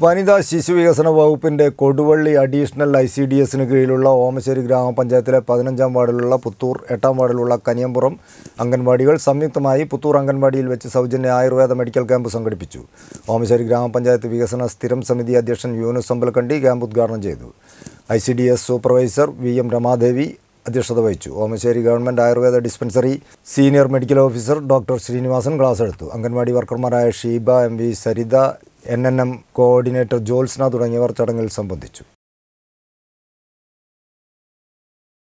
വനിതാ ശിശു വികസന വകുപ്പിന്റെ Koduvally additional I C D എസിന് കീഴിലുള്ള ഓമശ്ശേരി ഗ്രാമപഞ്ചായത്തിലെ പതിനഞ്ചാം വാർഡിലുള്ള പുത്തൂർ എട്ടാം വാർഡിലുള്ള കനിയമ്പുറം അംഗൻവാടികൾ സംയുക്തമായി പുത്തൂർ അംഗൻവാടിയിൽ വെച്ച് സൗജന്യ ആയുർവേദ മെഡിക്കൽ ക്യാമ്പ് സംഘടിപ്പിച്ചു ഓമശ്ശേരി ഗ്രാമപഞ്ചായത്ത് വികസന സ്ഥിരം സമിതി അധ്യക്ഷൻ യൂനുസ് അമ്പലക്കണ്ടി ക്യാമ്പ് ഉദ്ഘാടനം ചെയ്തു I C D S supervisor V M Ramadevi അധ്യക്ഷത വഹിച്ചു Omassery government ayurveda dispensary senior medical officer doctor Srinivasan class എടുത്തു അംഗൻവാടി വർക്കർമാരായ Sheeba M V Saritha N N M coordinator Jyotsna തുടങ്ങിയവർ ചടങ്ങിൽ സംബന്ധിച്ചു